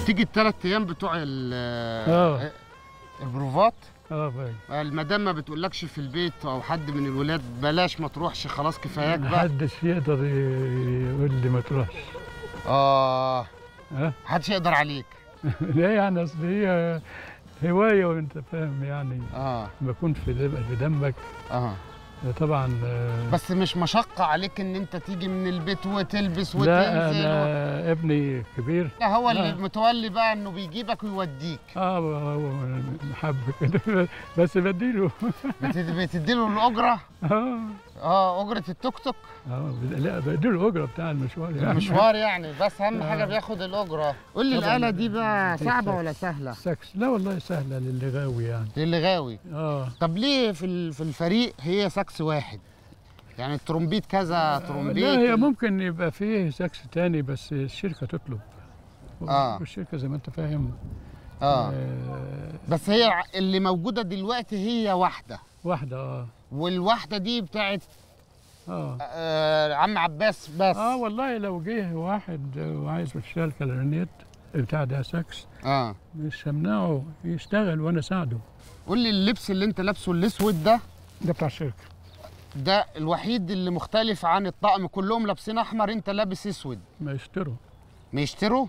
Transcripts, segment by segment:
تيجي الثلاث ايام بتوع ال آه. البروفات اه باي المدام ما بتقولكش في البيت او حد من الولاد بلاش ما تروحش خلاص كفاياك بقى محدش يقدر ي- يقول لي ما تروحش اه ها محدش يقدر عليك ليه يعني اصل هي هوايه وانت فاهم يعني اه لما يكون في دم- في دمك اه طبعا آه، بس مش مشقة عليك ان انت تيجي من البيت وتلبس وتنزل لا و... انا ابني كبير لا هو اللي لا. متولي بقى انه بيجيبك ويوديك اه هو محب كده بس بديله بت- بتديله الاجرة اه اه اجرة التوك توك اه لا بديله الاجره بتاع المشوار يعني المشوار يعني بس اهم حاجة آه. بياخد الاجرة قول لي طبعاً. الآلة دي بقى دي صعبة سكس. ولا سهلة؟ سكس لا والله سهله للي غاوي يعني للي غاوي اه طب ليه في ال- في الفريق هي ساكس واحد؟ يعني الترومبيت كذا ترومبيت لا هي ممكن يبقى فيه سكس تاني بس الشركه تطلب آه. والشركه زي ما انت فاهم اه آه بس هي ع- اللي موجودة دلوقتي هي واحدة واحده اه والواحدة دي بتاعت اه آه عم عباس بس اه والله لو جه واحد وعايز يشتغل كلارنيت بتاع ده ساكس اه مش همنعه يشتغل وانا اساعده قول لي اللبس اللي انت لابسه الاسود ده ده بتاع الشركه ده الوحيد اللي مختلف عن الطقم كلهم لابسين احمر انت لابس اسود ما يشتروا ما يشتروا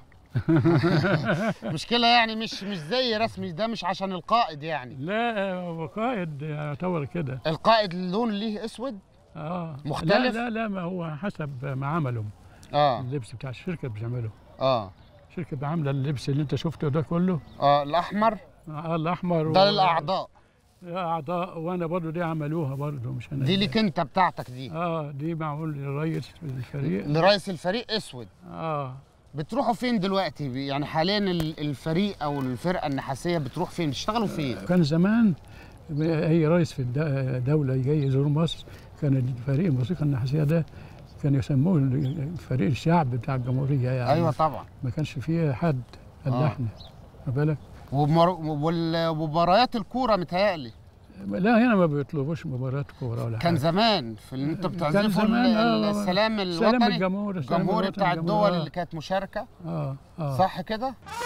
مشكلة يعني مش مش زي رسمي ده مش عشان القائد يعني لا هو قائد يعتبر كده القائد اللون ليه اسود اه مختلف؟ لا لا لا ما هو حسب ما عمله اه اللبس بتاع الشركه بيعمله اه الشركه عامله اللبس اللي انت شفته ده كله اه الاحمر آه الاحمر ده للاعضاء اعضاء وانا برضو دي عملوها برضو مش انا دي ليك انت بتاعتك دي اه دي معمول للرئيس الفريق لرئيس الفريق اسود اه بتروحوا فين دلوقتي يعني حاليا ال- الفريق او الفرقه النحاسيه بتروح فين بتشتغلوا فين كان زمان اي رئيس في الد- دوله جاي يزور مصر كان الفريق الموسيقى النحاسيه ده كان يسموه فريق الشعب بتاع الجمهوريه يعني ايوه طبعا ما كانش فيه حد الا آه. احنا واخد بالك ومر... وال- ومباريات الكوره متهيألي لا هنا ما بيطلبوش مباريات كوره ولا كان حاجه زمان في اللي انتوا كان بتعزفوا ال- زمان، ال- آه، السلام سلام الوطني الجمهور السلام الجمهوري الوطني بتاع الجمهوري، الدول آه. اللي كانت مشاركه اه اه صح كده